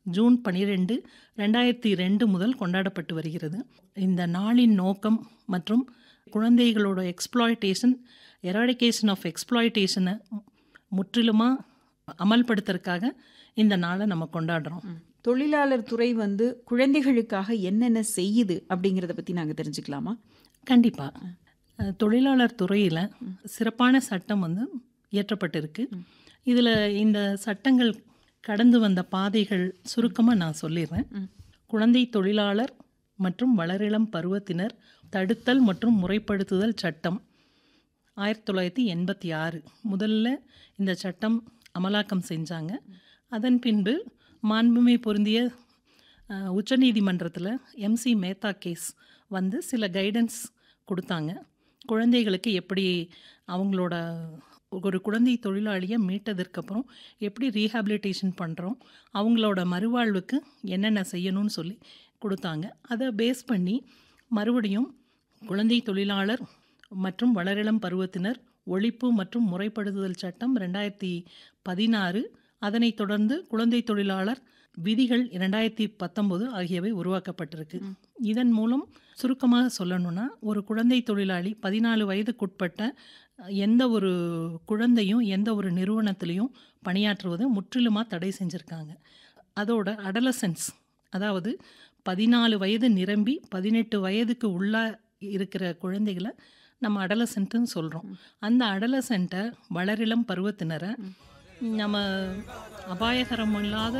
June பனிரெண்டு ரெண்டாயிரத்தி ரெண்டு முதல் கொண்டாடப்பட்டு வருகிறது இந்த நாளின் நோக்கம் மற்றும் குழந்தைகளோட எக்ஸ்ப்ளாய்டேஷன் எராடிகேஷன் ஆஃப் எக்ஸ்ப்ளாய்டேஷனை முற்றிலுமாக அமல்படுத்துறதுக்காக இந்த நாளை நம்ம கொண்டாடுறோம் தொழிலாளர் துறை வந்து குழந்தைகளுக்காக என்னென்ன செய்யுது அப்படிங்கிறத பற்றி நாங்கள் தெரிஞ்சுக்கலாமா கண்டிப்பாக தொழிலாளர் துறையில் சிறப்பான சட்டம் வந்து இயற்றப்பட்டிருக்கு இதில் இந்த சட்டங்கள் கடந்து வந்த பாதைகள் சுருக்கமாக நான் சொல்லிடுறேன் குழந்தை தொழிலாளர் மற்றும் வளரிளம் பருவத்தினர் தடுத்தல் மற்றும் முறைப்படுத்துதல் சட்டம் ஆயிரத்தி தொள்ளாயிரத்தி எண்பத்தி ஆறு முதல்ல இந்த சட்டம் அமலாக்கம் செஞ்சாங்க அதன் பின்பு மாண்புமை பொருந்திய அஹ், உச்சநீதிமன்றத்தில் எம்சி மேத்தா கேஸ் வந்து சில கைடன்ஸ் கொடுத்தாங்க குழந்தைகளுக்கு எப்படி அவங்களோட ஒரு குழந்தை தொழிலாளியை மீட்டதற்கப்புறம் எப்படி ரீஹாபிலிட்டேஷன் பண்ணுறோம் அவங்களோட மறுவாழ்வுக்கு என்னென்ன செய்யணும்னு சொல்லி கொடுத்தாங்க அதை பேஸ் பண்ணி மறுபடியும் குழந்தை தொழிலாளர் மற்றும் வளரிளம் பருவத்தினர் ஒழிப்பு மற்றும் முறைப்படுத்துதல் சட்டம் ரெண்டாயிரத்தி பதினாறு அதனைத் தொடர்ந்து குழந்தை தொழிலாளர் விதிகள் இரண்டாயிரத்தி பத்தொம்போது ஆகியவை உருவாக்கப்பட்டிருக்கு இதன் மூலம் சுருக்கமாக சொல்லணும்னா ஒரு குழந்தை தொழிலாளி பதினாலு வயதுக்குட்பட்ட எந்த ஒரு குழந்தையும் எந்த ஒரு நிறுவனத்திலையும் பணியாற்றுவதை முற்றிலுமாக தடை செஞ்சுருக்காங்க அதோட அடலசன்ஸ் அதாவது பதினாலு வயது நிரம்பி பதினெட்டு வயதுக்கு உள்ள இருக்கிற குழந்தைகளை நம்ம அடலசென்ட்டுன்னு சொல்கிறோம் அந்த அடலசென்ட்டை வளரிளம் பருவத்தினரை நம்ம அபாயகரம் இல்லாத